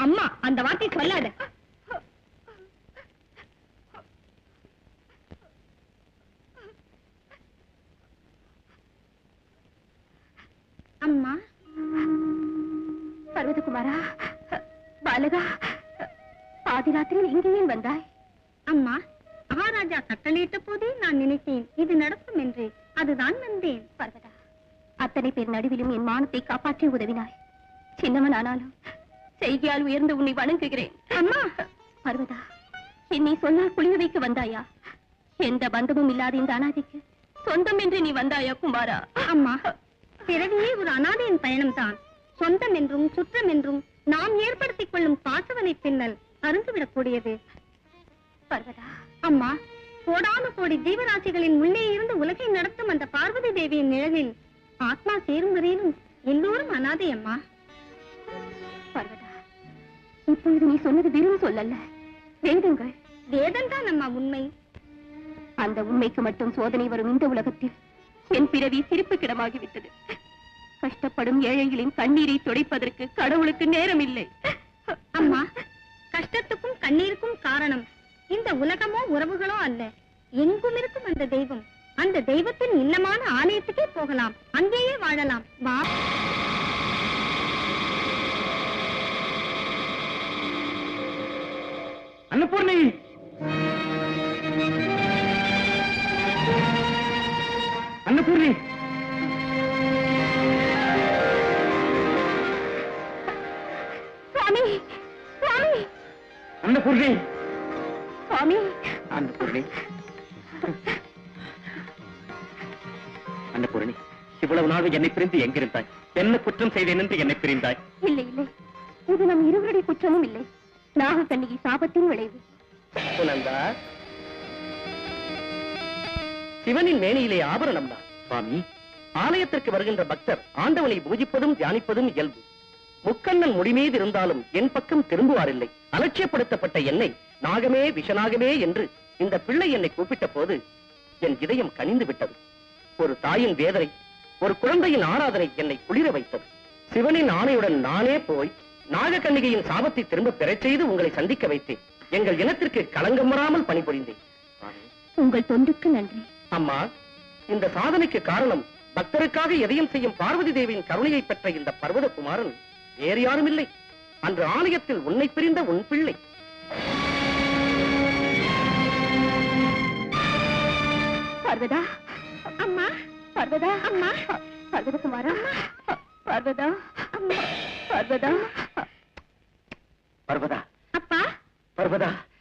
அம்மா அந்த வார்த்தை சொல்லாத அம்மா பர்வதகுமாரா பாலகா பாதி ராத்திரியில் இங்கே ஏன் வந்தாய் அம்மா மகாராஜா கட்டளையிட்ட போதே நான் நினைத்தேன் இது நடக்கும் என்று அதுதான் வந்தேன் பர்வதா அத்தனை பேர் நடுவிலும் என் மானத்தை காப்பாற்றி உதவினாய் சின்னவன் ஆனாலும் செய்கையால் உயர்ந்த உன்னை வணங்குகிறேன் அம்மா பர்வதா என்னை சொன்னால் குளிர வைக்க வந்தாயா எந்த பந்தமும் இல்லாத இந்த அனாதைக்கு சொந்தம் என்று நீ வந்தாயா குமாரா அம்மா பிறவியே ஒரு அனாதையின் பயணம்தான் சொந்தம் என்றும் சுற்றம் என்றும் நாம் ஏற்படுத்திக் கொள்ளும் பாசவனை பின்னல் அருந்துவிடக்கூடியது பர்வதா அம்மா கோடானு கோடி ஜீவராசிகளின் உள்ளே இருந்து உலகை நடத்தும் அந்த பார்வதி தேவியின் நிழலில் ஆத்மா சேரும் வரையிலும் எல்லோரும் அனாதை அம்மா பர்வதா இப்பொழுது நீ சொன்னது வெறும் சொல்லல்ல வேதங்கள் வேதம்தான் அம்மா உண்மை அந்த உண்மைக்கு மட்டும் சோதனை வரும் இந்த உலகத்தில் என் பிறவி சிரிப்புக்கிடமாகிவிட்டது கஷ்டப்படும் ஏழைகளின் கண்ணீரை துடைப்பதற்கு கடவுளுக்கு நேரம் இல்லை அம்மா கஷ்டத்துக்கும் கண்ணீருக்கும் காரணம் இந்த உலகமோ உறவுகளோ அல்ல எங்கும் இருக்கும் அந்த தெய்வம் அந்த தெய்வத்தின் இல்லமான ஆலயத்துக்கே போகலாம் அங்கேயே வாழலாம் வா அன்னபூர்ணி அன்னபூர்ணி சுவாமி சுவாமி அன்னபூர்ணி சுவாமி அன்னபூர்ணி அன்னபூர்ணி இவ்வளவு நாள் என்னை பிரிந்து எங்கிருந்தாய் என்ன குற்றம் செய்தேன் என்று என்னை பிரிந்தாய் இல்லை இல்லை இது நம் இருவருடைய குற்றமும் இல்லை நாகக்கண்ணிகை சாபத்தின் விளைவு சுனந்தா சிவனின் மேனியிலே ஆபரணம் தான் சுவாமி ஆலயத்திற்கு வருகின்ற பக்தர் ஆண்டவனை பூஜிப்பதும் தியானிப்பதும் இயல்பு முக்கண்ணன் முடிமீது இருந்தாலும் என் பக்கம் திரும்புவாரில்லை அலட்சியப்படுத்தப்பட்ட என்னை நாகமே விஷநாகமே என்று இந்த பிள்ளை என்னை கூப்பிட்ட போது என் இதயம் கனிந்து விட்டது ஒரு தாயின் வேதனை ஒரு குழந்தையின் ஆராதனை என்னை குளிர வைத்தது சிவனின் ஆணையுடன் நானே போய் நாகக்கன்னிகையின் சாபத்தை திரும்ப பெறச் செய்து உங்களை சந்திக்க வைத்தேன் எங்கள் இனத்திற்கு களங்கம் வராமல் பணிபுரிந்தேன் சுவாமி, உங்கள் தொண்டுக்கு நன்றி அம்மா இந்த சாதனைக்கு காரணம் பக்தருக்காக எதையும் செய்யும் பார்வதி தேவியின் கருணையை பெற்ற இந்த பர்வத குமாரன் வேறு யாரும் இல்லை அன்று ஆலயத்தில் உன்னை பிரிந்த உன் பிள்ளை பர்வதா அம்மா பர்வதா அம்மா பர்வதகுமாரா பர்வதா அம்மா பர்வதா பர்வதா அப்பா பர்வதா